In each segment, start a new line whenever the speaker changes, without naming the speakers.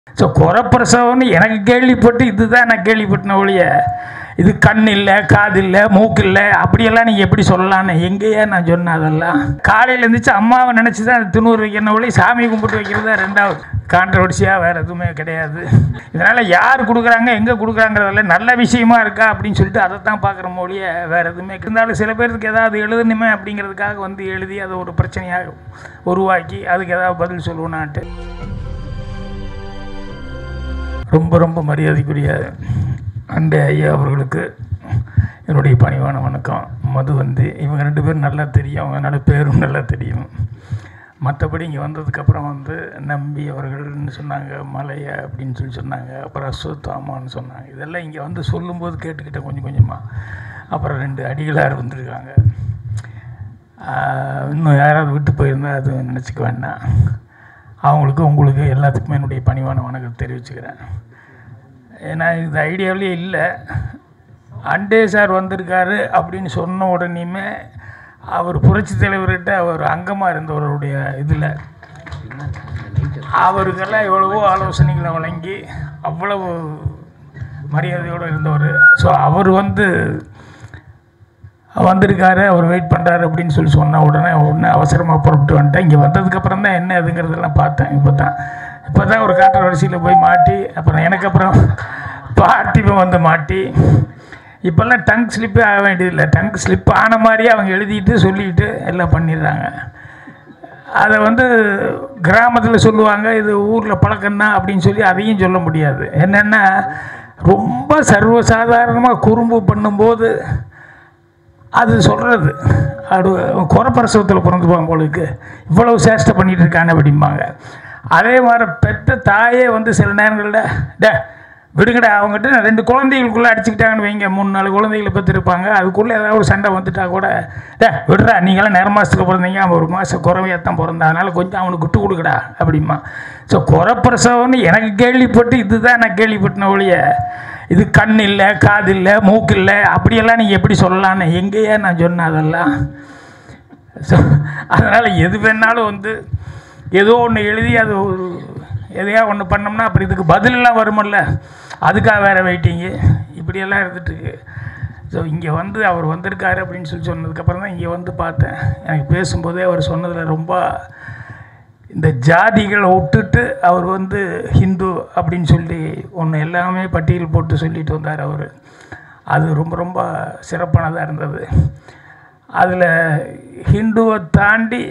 so குறப்பிரசவம்னு எனக்கு கேள்விப்பட்டு இதுதான் நான் கேள்விப்பட்டன ஒழிய இது கண் இல்லை காது இல்லை மூக்கு இல்லை அப்படியெல்லாம் நீங்கள் எப்படி சொல்லலான்னு எங்கேயே நான் சொன்னேன் அதெல்லாம் காலையில் இருந்துச்சு அம்மாவை நினச்சி தான் திண்ணூறு வைக்கணும் ஒளி சாமி கும்பிட்டு வைக்கிறது தான் ரெண்டாவது கான்ட்ரவர்சியாக வேறு எதுவுமே கிடையாது இதனால் யார் கொடுக்குறாங்க எங்கே கொடுக்குறாங்கிறதில்ல நல்ல விஷயமா இருக்கா அப்படின்னு சொல்லிட்டு அதை தான் பார்க்குற மொழிய வேறு எதுவுமே இருந்தாலும் சில பேருக்கு ஏதாவது எழுதணுமே அப்படிங்கிறதுக்காக வந்து எழுதி அதை ஒரு பிரச்சனையாக உருவாக்கி அதுக்கு ஏதாவது பதில் சொல்லுவேனான்ட்டு ரொம்ப ரொம்ப மரியாதைக்குரிய அண்டே ஐயா அவர்களுக்கு என்னுடைய பணிவான வணக்கம் மது வந்து இவங்க ரெண்டு பேரும் நல்லா தெரியும் அவங்க என்னோட பேரும் நல்லா தெரியும் மற்றபடி இங்கே வந்ததுக்கப்புறம் வந்து நம்பி அவர்கள்னு சொன்னாங்க மலைய அப்படின்னு சொல்லி சொன்னாங்க அப்புறம் அஸ்வத்தாமான்னு சொன்னாங்க இதெல்லாம் இங்கே வந்து சொல்லும்போது கேட்டுக்கிட்டேன் கொஞ்சம் கொஞ்சமாக அப்புறம் ரெண்டு அடிகளார் வந்திருக்காங்க ஆஹ் இன்னும் யாராவது விட்டு போயிருந்தால் அது நினச்சிக்க வேண்டாம் அவங்களுக்கு உங்களுக்கு எல்லாத்துக்குமே என்னுடைய பணிவான வணக்கத்தை தெரிவிச்சுக்கிறேன் ஏன்னா இது ஐடியாவிலே இல்லை அண்டே சார் வந்திருக்காரு அப்படின்னு சொன்ன உடனேயுமே அவர் புரட்சி தலைவர்கிட்ட அவர் அங்கமாக இருந்தவருடைய இதில் அவருக்கெல்லாம் எவ்வளவோ ஆலோசனைகளை வழங்கி அவ்வளவு மரியாதையோடு இருந்தவர் ஸோ அவர் வந்து வந்திருக்காரு அவர் வெயிட் பண்ணுறாரு அப்படின்னு சொல்லி சொன்ன உடனே உடனே அவசரமாக புறப்பட்டு வந்துட்டேன் இங்கே வந்ததுக்கப்புறம் தான் என்ன எதுங்கிறதெல்லாம் பார்த்தேன் இப்போ தான் இப்போ தான் ஒரு காற்று வரிசையில் போய் மாட்டி அப்புறம் எனக்கு அப்புறம் பார்த்திபம் வந்து மாட்டி இப்போல்லாம் டங் ஸ்லிப்பே ஆக வேண்டியதில்லை டங் ஸ்லிப் ஆன மாதிரியே அவங்க எழுதிட்டு சொல்லிட்டு எல்லாம் பண்ணிடுறாங்க அதை வந்து கிராமத்தில் சொல்லுவாங்க இது ஊரில் பழக்கம்தான் அப்படின்னு சொல்லி அதையும் சொல்ல முடியாது என்னென்னா ரொம்ப சர்வசாதாரணமாக குறும்பு பண்ணும்போது அது சொல்கிறது அது குறப்பிரசவத்தில் பிறந்துப்பாங்க போலுக்கு இவ்வளவு சேஷ்டை பண்ணிட்டு இருக்காங்க அப்படிம்பாங்க அதே மாதிரி பெத்த தாயே வந்து சில நேரங்களில் டே விடுங்கடா அவங்ககிட்ட நான் ரெண்டு குழந்தைகளுக்குள்ளே அடிச்சுக்கிட்டாங்கன்னு வைங்க மூணு நாலு குழந்தைகளை பெற்றிருப்பாங்க அதுக்குள்ளே ஏதாவது ஒரு சண்டை வந்துட்டா கூட டே விடுறா நீங்களாம் நேர மாதத்துக்கு பிறந்தீங்க அவன் ஒரு மாதம் குறவையாக தான் பிறந்தான் அதனால் கொஞ்சம் அவனுக்கு விட்டு கொடுக்குடா அப்படிமா ஸோ குறப்பிரசவம்னு எனக்கு கேள்விப்பட்டு இதுதான் நான் கேள்விப்பட்டன ஒழிய இது கண் இல்லை காது இல்லை மூக்கு இல்லை அப்படியெல்லாம் நீங்கள் எப்படி சொல்லலான்னு எங்கேயே நான் சொன்னேன் அதெல்லாம் ஸோ அதனால் எது வேணாலும் வந்து ஏதோ ஒன்று எழுதி அது ஒரு எதையா ஒன்று பண்ணோம்னா அப்புறம் இதுக்கு பதிலெல்லாம் வருமல்ல அதுக்காக வேறு வெயிட்டிங்கு இப்படியெல்லாம் இருந்துட்டுருக்கு ஸோ இங்கே வந்து அவர் வந்திருக்காரு அப்படின்னு சொல்லி சொன்னதுக்கப்புறம் தான் இங்கே வந்து பார்த்தேன் எனக்கு பேசும்போதே அவர் சொன்னதில் ரொம்ப இந்த ஜாதிகளை விட்டுட்டு அவர் வந்து ஹிந்து அப்படின்னு சொல்லி ஒன்று எல்லாமே பட்டியல் போட்டு சொல்லிட்டு வந்தார் அவர் அது ரொம்ப ரொம்ப சிறப்பானதாக இருந்தது அதில் ஹிந்துவை தாண்டி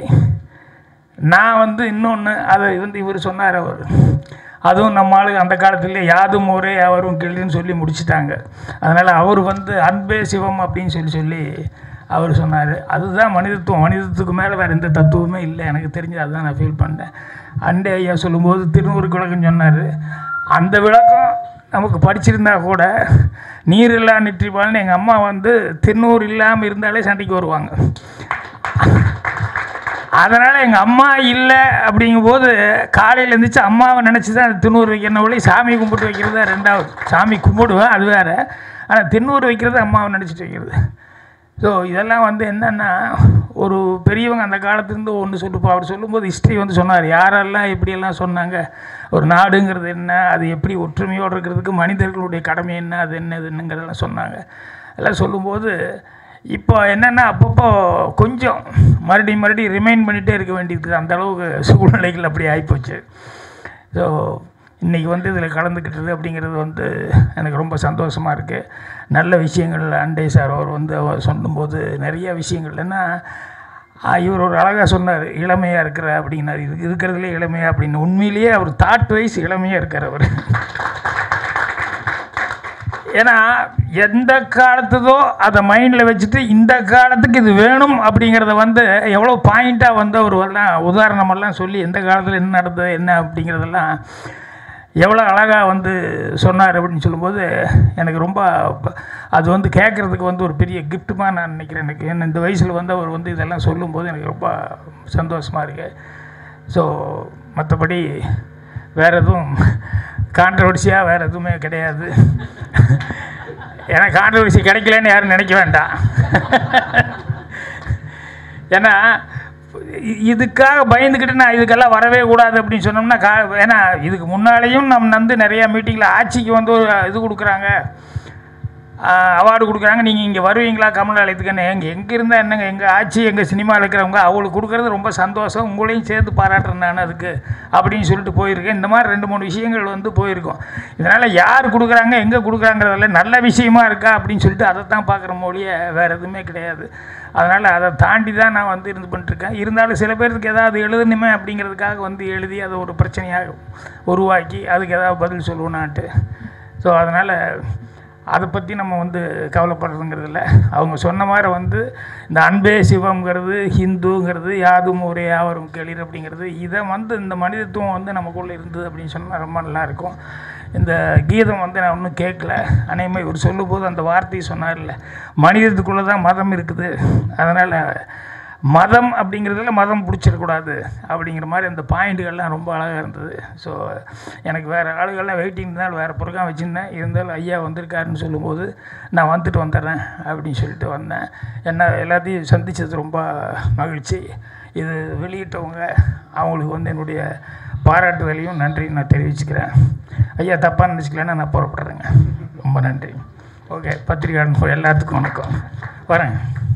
நான் வந்து இன்னொன்று அதை வந்து இவர் சொன்னார் அவர் அதுவும் நம்ம ஆளு அந்த காலத்துல யாதும் ஒரே அவரும் கிளின்னு சொல்லி முடிச்சிட்டாங்க அதனால் அவர் வந்து அன்பே சிவம் அப்படின்னு சொல்லி சொல்லி அவர் சொன்னார் அதுதான் மனிதத்துவம் மனிதத்துக்கு மேலே வேறு எந்த தத்துவமே இல்லை எனக்கு தெரிஞ்சு அதுதான் நான் ஃபீல் பண்ணேன் அண்டே ஐயா சொல்லும்போது திருநூறு விளக்கம் சொன்னார் அந்த விளக்கம் நமக்கு படிச்சிருந்தா கூட நீர் இல்லா நிற்றிப்பால்னு எங்கள் அம்மா வந்து திருநூறு இல்லாமல் இருந்தாலே சண்டைக்கு வருவாங்க அதனால் எங்கள் அம்மா இல்லை அப்படிங்கும்போது காலையில் இருந்துச்சு அம்மாவை நினச்சி தான் திண்ணூறு வைக்கணும் ஒளி சாமி கும்பிட்டு வைக்கிறது தான் ரெண்டாவது சாமி கும்பிடுவேன் அது வேறு ஆனால் திண்ணூறு வைக்கிறது அம்மாவை நினச்சிட்டு வைக்கிறது ஸோ இதெல்லாம் வந்து என்னென்னா ஒரு பெரியவங்க அந்த காலத்துலேருந்து ஒன்று சொல்லுப்பா அவர் சொல்லும்போது ஹிஸ்ட்ரி வந்து சொன்னார் யாரெல்லாம் எப்படியெல்லாம் சொன்னாங்க ஒரு நாடுங்கிறது என்ன அது எப்படி ஒற்றுமையோடு இருக்கிறதுக்கு மனிதர்களுடைய கடமை என்ன அது என்ன இது என்னங்கிறதெல்லாம் சொன்னாங்க எல்லாம் சொல்லும்போது இப்போ என்னென்னா அப்பப்போ கொஞ்சம் மறுபடியும் மறுபடியும் ரிமைண்ட் பண்ணிகிட்டே இருக்க வேண்டியிருக்குது அந்த அளவுக்கு சூழ்நிலைகள் அப்படி ஆகிப்போச்சு ஸோ இன்றைக்கி வந்து இதில் கலந்துக்கிட்டது அப்படிங்கிறது வந்து எனக்கு ரொம்ப சந்தோஷமாக இருக்குது நல்ல விஷயங்கள் அண்டே சார் அவர் வந்து அவர் சொல்லும்போது நிறைய விஷயங்கள் என்ன இவர் ஒரு அழகாக சொன்னார் இளமையாக இருக்கிற அப்படின்னாரு இது இருக்கிறதுலே இளமையாக அப்படின்னு உண்மையிலேயே அவர் தாட் வைஸ் இளமையாக இருக்கார் அவர் ஏன்னா எந்த காலத்துதோ அதை மைண்டில் வச்சுட்டு இந்த காலத்துக்கு இது வேணும் அப்படிங்கிறத வந்து எவ்வளோ பாயிண்ட்டாக வந்து அவர் எல்லாம் உதாரணமெல்லாம் சொல்லி எந்த காலத்தில் என்ன நடந்தது என்ன அப்படிங்கிறதெல்லாம் எவ்வளோ அழகாக வந்து சொன்னார் அப்படின்னு சொல்லும்போது எனக்கு ரொம்ப அது வந்து கேட்குறதுக்கு வந்து ஒரு பெரிய கிஃப்ட்டுமாக நான் நினைக்கிறேன் எனக்கு ஏன்னா இந்த வயசில் வந்து அவர் வந்து இதெல்லாம் சொல்லும்போது எனக்கு ரொம்ப சந்தோஷமாக இருக்குது ஸோ மற்றபடி வேறு எதுவும் கான்ட்ரவர்சியாக வேறு எதுவுமே கிடையாது ஏன்னா கான்ட்ரவர்சி கிடைக்கலன்னு யாரும் நினைக்க வேண்டாம் ஏன்னா இ- இதுக்காக பயந்துக்கிட்டு நான் இதுக்கெல்லாம் வரவே கூடாது அப்படின்னு சொன்னோம்னா கா ஏன்னா இதுக்கு முன்னாலேயும் நம்ம வந்து நிறையா மீட்டிங்கில் ஆட்சிக்கு வந்து ஒரு இது கொடுக்குறாங்க அவார்டு கொடுக்குறாங்க நீங்கள் இங்கே வருவீங்களா கமலாலயத்துக்குன்னு எங்கே எங்கே இருந்தால் என்னங்க எங்கள் ஆட்சி எங்கள் சினிமாவில் இருக்கிறவங்க அவங்களுக்கு கொடுக்குறது ரொம்ப சந்தோஷம் உங்களையும் சேர்த்து பாராட்டுறேன் நான் அதுக்கு அப்படின்னு சொல்லிட்டு போயிருக்கேன் இந்த மாதிரி ரெண்டு மூணு விஷயங்கள் வந்து போயிருக்கோம் இதனால் யார் கொடுக்குறாங்க எங்கே கொடுக்குறாங்கிறதில்ல நல்ல விஷயமா இருக்கா அப்படின்னு சொல்லிட்டு அதை தான் பார்க்குற மொழிய வேறு எதுவுமே கிடையாது அதனால் அதை தாண்டி தான் நான் வந்து இருந்து பண்ணிட்டுருக்கேன் இருந்தாலும் சில பேருக்கு ஏதாவது எழுதணுமே அப்படிங்கிறதுக்காக வந்து எழுதி அதை ஒரு பிரச்சனையாக உருவாக்கி அதுக்கு ஏதாவது பதில் சொல்லுவேனான்ட்டு ஸோ அதனால் அதை பற்றி நம்ம வந்து கவலைப்படுறதுங்கிறது இல்லை அவங்க சொன்ன மாதிரி வந்து இந்த அன்பே சிவம்ங்கிறது ஹிந்துங்கிறது யாதும் ஒரே யாவரும் கேளீர் அப்படிங்கிறது இதை வந்து இந்த மனிதத்துவம் வந்து நமக்குள்ளே இருந்தது அப்படின்னு சொன்னால் ரொம்ப நல்லாயிருக்கும் இந்த கீதம் வந்து நான் ஒன்றும் கேட்கல அநேகமாக இவர் சொல்லும்போது அந்த வார்த்தையை சொன்னார்ல மனிதத்துக்குள்ளே தான் மதம் இருக்குது அதனால் மதம் அப்படிங்கிறதுல மதம் பிடிச்சிடக்கூடாது அப்படிங்கிற மாதிரி அந்த பாயிண்ட்டுகள்லாம் ரொம்ப அழகாக இருந்தது ஸோ எனக்கு வேறு ஆளுகள்லாம் வெயிட்டிங் இருந்தாலும் வேறு புரோகிராம் வச்சுருந்தேன் இருந்தாலும் ஐயா வந்திருக்காருன்னு சொல்லும்போது நான் வந்துட்டு வந்துடுறேன் அப்படின்னு சொல்லிட்டு வந்தேன் என்ன எல்லாத்தையும் சந்தித்தது ரொம்ப மகிழ்ச்சி இது வெளியிட்டவங்க அவங்களுக்கு வந்து என்னுடைய பாராட்டுதலையும் நன்றி நான் தெரிவிச்சுக்கிறேன் ஐயா தப்பாக நினச்சிக்கலன்னா நான் புறப்படுறேங்க ரொம்ப நன்றி ஓகே பத்திரிகை எல்லாத்துக்கும் வணக்கம் வரேன்